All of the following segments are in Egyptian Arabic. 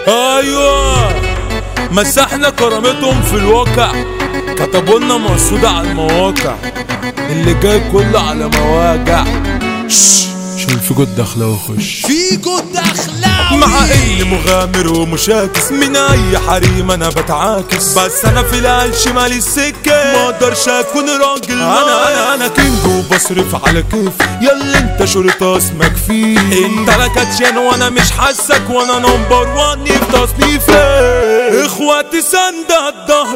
ايوه مسحنا كرامتهم في الواقع كتبوا لنا مرصودة على المواقع اللي جاي كله على مواجع شش شايل في جود داخله وخش فيجو دخلاوي مع اني مغامر ومشاكس من اي حريم انا بتعاكس بس انا في العين شمالي السكه ما اقدرش اكون راجل انا انا انا كينج وبصرف على كيف يلا انت شرطة اسمك فيه انت لا كاتشان وانا مش حاسك وانا نمبر وان في تصنيفي اخواتي سند الظهر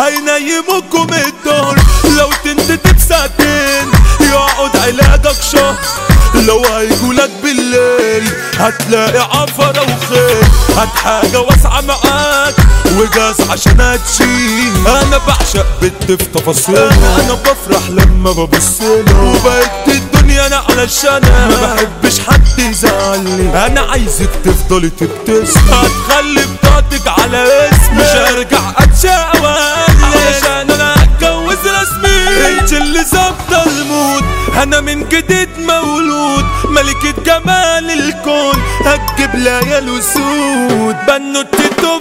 هينيموكم الدهر لو تنتدب ساعتين يقعد علاجك شهر لو هيجولك بالليل هتلاقي عفرة وخير هات حاجة واسعة معاك وجاز عشان هتشيل انا بعشق بنت في تفاصيلها انا بفرح لما ببصلها وبقيت الدنيا انا علشانها ما بحبش حد يزعلني انا عايزك تفضلي تبتسم هتخلي بطاقتك على اسمي مش هرجع اتشاور علشان انا هتجوز رسمي انت اللي ظابطه المود انا من جديد مولود ملكة جمال الكون هتجيب ليالي وسود بنوت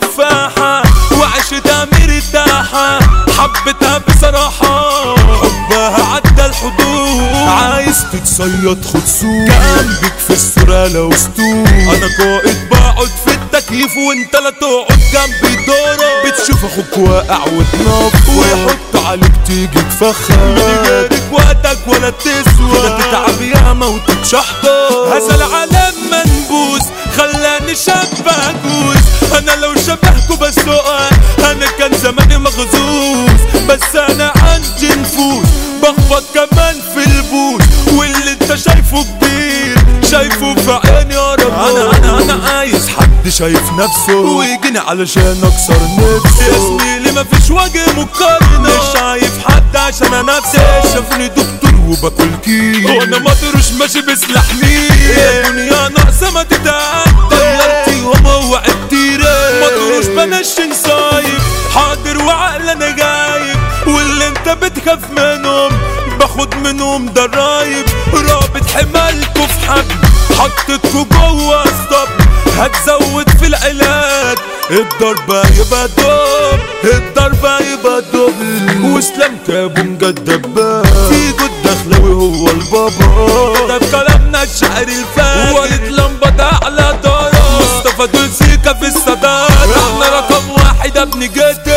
تفاحة وعشتها مرتاحة حبيتها بصراحة حبها عدى الحدود عايز تتصيد خد سوق جنبك في الصورة لو ستور انا قائد بقعد في التكييف وانت لا تقعد جنبي دورة بتشوف اخوك واقع وتنفض ويحط عليك تيجي تفخر من غيرك وقتك ولا تسوى كده تتعب ياما وتتشحطر هذا العالم منبوس خلاني شاب عجوز انا لو شبهكوا بسوقها انا كان زماني مغزوز بس انا عندي نفوس بخبط كمان في البوس واللي انت شايفه كبير شايفه في عيني يا رب انا انا انا عايز حد شايف نفسه ويجيني علشان اكسر نفسه يا زميلي مفيش وجه مقارنه مش شايف حد عشان انا نفسي شافني دكتور وباكل كيس وانا مطرش ماشي بسلاح مين يا دنيا ناقصه ما تتعدى طيرتي وموعدتي مطروش بنشن صايب حاضر وعقل انا جايب واللي انت بتخاف منهم باخد منهم ضرايب رابط حمالكوا في حبل حطيتكوا جوه اسطبل هتزود في العلاج الضربة يبقى دوب الضربة يبقى دبل واسلام كابو مجدب في جود دخلاوي هو البابا كتب كلامنا الشعر الفارغ ولد لمبة على دارة مصطفى دول سيكا في الصدارة احنا رقم واحد ابن جد